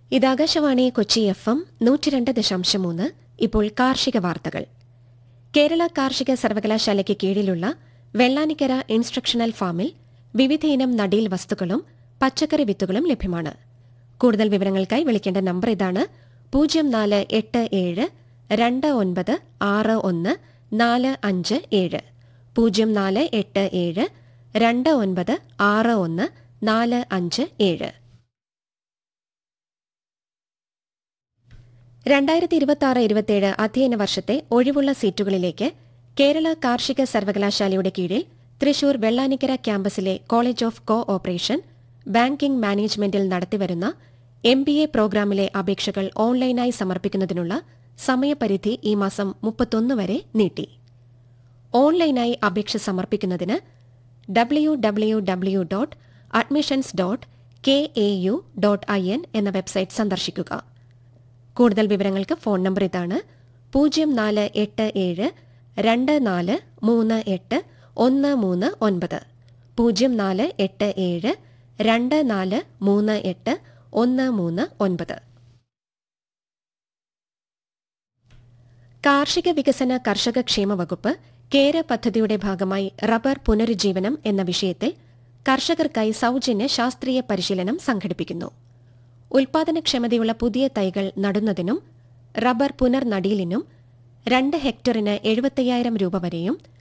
ഇത് Akashvani Kochi F M നൂറ്റിരണ്ട് ദശാംശം മൂന്ന് ഇപ്പോൾ കാർഷിക വാർത്തകൾ കേരള കാർഷിക സർവകലാശാലയ്ക്ക് കീഴിലുള്ള വെള്ളാനിക്കര ഇൻസ്ട്രക്ഷണൽ ഫാമിൽ വിവിധയിനം നടീൽ വസ്തുക്കളും പച്ചക്കറി വിത്തുകളും ലഭ്യമാണ് കൂടുതൽ വിവരങ്ങൾക്കായി വിളിക്കേണ്ട നമ്പർ ഇതാണ് പൂജ്യം നാല് എട്ട് ഏഴ് രണ്ട് ഒൻപത് ആറ് ഒന്ന് നാല് അഞ്ച് ഏഴ് പൂജ്യം നാല് എട്ട് ഏഴ് രണ്ട് ഒൻപത് ആറ് ഒന്ന് നാല് അഞ്ച് ഏഴ് രണ്ടായിരത്തി ഇരുപത്തി ആറ് ഇരുപത്തിയേഴ് അധ്യയന വർഷത്തെ ഒഴിവുള്ള സീറ്റുകളിലേക്ക് കേരള കാർഷിക സർവകലാശാലയുടെ കീഴിൽ തൃശൂർ വെള്ളാനിക്കര ക്യാമ്പസിലെ college of cooperation banking മാനേജ്മെന്റിൽ നടത്തിവരുന്ന എം ബി എ പ്രോഗ്രാമിലെ അപേക്ഷകൾ ഓൺലൈനായി സമർപ്പിക്കുന്നതിനുള്ള സമയപരിധി ഈ മാസം മുപ്പത്തൊന്ന് വരെ നീട്ടി ഓൺലൈനായി അപേക്ഷ സമർപ്പിക്കുന്നതിന് W W W dot admissions dot K A U dot I N എന്ന വെബ്സൈറ്റ് സന്ദർശിക്കുക കൂടുതൽ വിവരങ്ങൾക്ക് ഫോൺ നമ്പർ ഇതാണ് പൂജ്യം നാല് എട്ട് ഏഴ് രണ്ട് നാല് മൂന്ന് എട്ട് ഒന്ന് മൂന്ന് ഒൻപത് പൂജ്യം നാല് എട്ട് ഏഴ് രണ്ട് നാല് മൂന്ന് എട്ട് ഒന്ന് മൂന്ന് ഒൻപത് കാർഷിക വികസന കർഷക ക്ഷേമ വകുപ്പ് കേര പദ്ധതിയുടെ ഭാഗമായി റബ്ബർ പുനരുജ്ജീവനം എന്ന വിഷയത്തിൽ കർഷകർക്കായി സൌജന്യ ശാസ്ത്രീയ പരിശീലനം സംഘടിപ്പിക്കുന്നു ഉൽപാദനക്ഷമതയുള്ള പുതിയ തൈകൾ നടുന്നതിനും റബ്ബർ പുനർനടീലിനും രണ്ട് ഹെക്ടറിന് എഴുപത്തയ്യായിരം രൂപ വരെയും